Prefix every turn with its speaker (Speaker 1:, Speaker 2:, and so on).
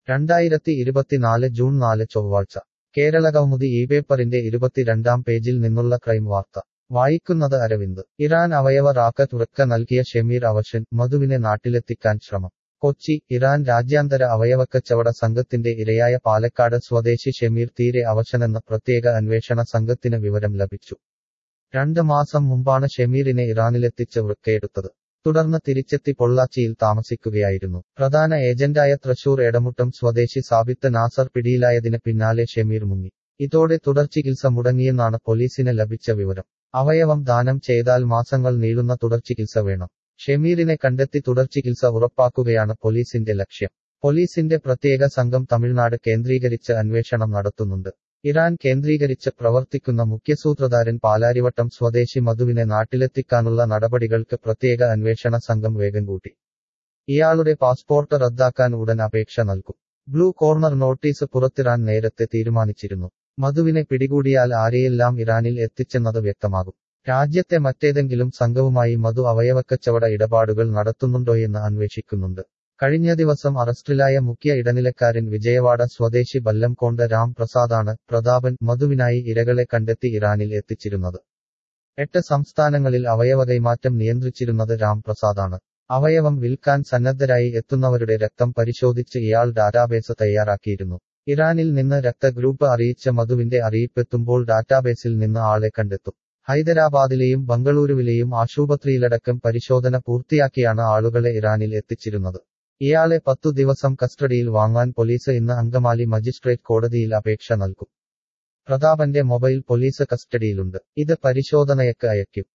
Speaker 1: രണ്ടായിരത്തി ഇരുപത്തിനാല് ജൂൺ നാല് ചൊവ്വാഴ്ച കേരളകൗമുദി ഈ പേപ്പറിന്റെ ഇരുപത്തിരണ്ടാം പേജിൽ നിന്നുള്ള ക്രൈം വാർത്ത വായിക്കുന്നത് അരവിന്ദ് ഇറാൻ അവയവ റാക്കറ്റ് ഉറക്ക നൽകിയ ഷെമീർ അവശൻ മധുവിനെ നാട്ടിലെത്തിക്കാൻ ശ്രമം കൊച്ചി ഇറാൻ രാജ്യാന്തര അവയവക്കച്ചവട സംഘത്തിന്റെ ഇരയായ പാലക്കാട് സ്വദേശി ഷെമീർ തീരെ അവശനെന്ന പ്രത്യേക അന്വേഷണ സംഘത്തിന് വിവരം ലഭിച്ചു രണ്ട് മാസം മുമ്പാണ് ഷെമീറിനെ ഇറാനിലെത്തിച്ച് വൃക്കയെടുത്തത് തുടർന്ന് തിരിച്ചെത്തി പൊള്ളാച്ചിയിൽ താമസിക്കുകയായിരുന്നു പ്രധാന ഏജന്റായ തൃശൂർ എടമുട്ടം സ്വദേശി സാബിത്ത് നാസർ പിടിയിലായതിന് പിന്നാലെ ഷെമീർ മുങ്ങി ഇതോടെ തുടർചികിത്സ മുടങ്ങിയെന്നാണ് പോലീസിന് ലഭിച്ച വിവരം അവയവം ദാനം ചെയ്താൽ മാസങ്ങൾ നീളുന്ന തുടർചികിത്സ വേണം ഷെമീറിനെ കണ്ടെത്തി തുടർചികിത്സ ഉറപ്പാക്കുകയാണ് പോലീസിന്റെ ലക്ഷ്യം പോലീസിന്റെ പ്രത്യേക സംഘം തമിഴ്നാട് കേന്ദ്രീകരിച്ച് അന്വേഷണം നടത്തുന്നുണ്ട് ഇറാൻ കേന്ദ്രീകരിച്ച് പ്രവർത്തിക്കുന്ന മുഖ്യസൂത്രധാരൻ പാലാരിവട്ടം സ്വദേശി മധുവിനെ നാട്ടിലെത്തിക്കാനുള്ള നടപടികൾക്ക് പ്രത്യേക അന്വേഷണ സംഘം വേഗം കൂട്ടി ഇയാളുടെ പാസ്പോർട്ട് റദ്ദാക്കാൻ ഉടൻ അപേക്ഷ നൽകും ബ്ലൂ കോർണർ നോട്ടീസ് പുറത്തിറാൻ നേരത്തെ തീരുമാനിച്ചിരുന്നു മധുവിനെ പിടികൂടിയാൽ ആരെയെല്ലാം ഇറാനിൽ എത്തിച്ചെന്നത് വ്യക്തമാകും രാജ്യത്തെ മറ്റേതെങ്കിലും സംഘവുമായി മധു അവയവക്കച്ചവട ഇടപാടുകൾ നടത്തുന്നുണ്ടോയെന്ന് അന്വേഷിക്കുന്നുണ്ട് കഴിഞ്ഞ ദിവസം അറസ്റ്റിലായ മുഖ്യ ഇടനിലക്കാരൻ വിജയവാഡ സ്വദേശി ബല്ലംകോണ്ട രാം പ്രസാദാണ് പ്രതാപൻ മധുവിനായി ഇരകളെ കണ്ടെത്തി ഇറാനിൽ എത്തിച്ചിരുന്നത് എട്ട് സംസ്ഥാനങ്ങളിൽ അവയവ കൈമാറ്റം നിയന്ത്രിച്ചിരുന്നത് രാം പ്രസാദാണ് അവയവം വിൽക്കാൻ സന്നദ്ധരായി എത്തുന്നവരുടെ രക്തം പരിശോധിച്ച് ഇയാൾ ഡാറ്റാബേസ് തയ്യാറാക്കിയിരുന്നു ഇറാനിൽ നിന്ന് രക്തഗ്രൂപ്പ് അറിയിച്ച മധുവിന്റെ അറിയിപ്പെത്തുമ്പോൾ ഡാറ്റാബേസിൽ നിന്ന് ആളെ കണ്ടെത്തും ഹൈദരാബാദിലെയും ബംഗളൂരുവിലെയും ആശുപത്രിയിലടക്കം പരിശോധന പൂർത്തിയാക്കിയാണ് ആളുകളെ ഇറാനിൽ എത്തിച്ചിരുന്നത് ഇയാളെ പത്തു ദിവസം കസ്റ്റഡിയിൽ വാങ്ങാൻ പോലീസ് ഇന്ന് അങ്കമാലി മജിസ്ട്രേറ്റ് കോടതിയിൽ അപേക്ഷ നൽകും പ്രതാപന്റെ മൊബൈൽ പോലീസ് കസ്റ്റഡിയിലുണ്ട് ഇത് പരിശോധനയ്ക്ക് അയക്കും